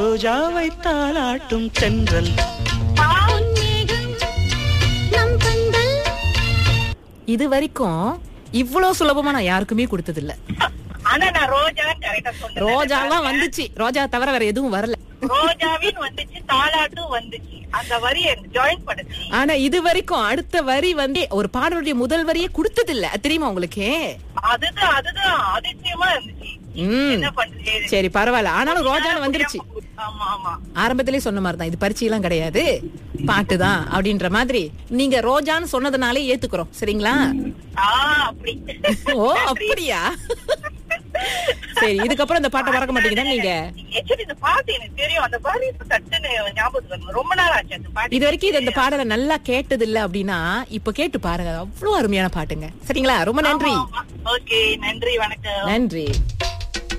ரோஜாவை தாளாட்டும் தென்றல் பொன்மேகம் நம் பந்தல் இது வரைக்கும் இவ்வளவு சுலபமா நான் யாருக்குமே கொடுத்தது இல்ல ஆனா நான் ரோஜா கரெக்டா சொன்னேன் ரோஜாலாம் வந்துச்சு ரோஜா தவிர வேற எதுவும் வரல ரோஜாவின் வந்துச்சு தாலாட்டும் வந்துச்சு அந்த வரி எனக்கு ஜாயின் பண்ணுச்சு ஆனா இது வரைக்கும் அடுத்த வரி வந்து ஒரு பாடலுடைய முதல் வரியே கொடுத்தது இல்ல தெரியுமா உங்களுக்கு அதுதான் அதுதான் அதிசயமா இருந்துச்சு ம். என்ன பண்றது சரி பரவாயில்ல ஆனாலும் ரோஜான்னு வந்துருச்சு ஆமா ஆமா ஆரம்பத்திலே சொன்ன மாதிரி தான் இது பரீட்சையெல்லாம் கிடையாது பாட்டு தான் அப்படின்ற மாதிரி நீங்க ரோஜான்னு சொன்னதுனாலே ஏத்துக்கிறோம் சரிங்களா ஆ அப்படி ஓ அப்படியா சரி இதுக்கப்புறம் இந்த பாட்டை மறக்க மாட்டீங்கன்னா நீங்க ஆக்சுவலி இந்த பாட்டு எனக்கு தெரியும் அந்த பாட்டு இப்ப சட்டுன்னு ஞாபகத்துக்கு வரணும். ரொம்ப நாள் ஆச்சு அந்த பாட்டு இது வரைக்கும் இது இந்த பாடலை நல்லா கேட்டது இல்ல அப்படின்னா இப்ப கேட்டு பாருங்க அவ்வளவு அருமையான பாட்டுங்க சரிங்களா ரொம்ப நன்றி ஓகே நன்றி வணக்கம் நன்றி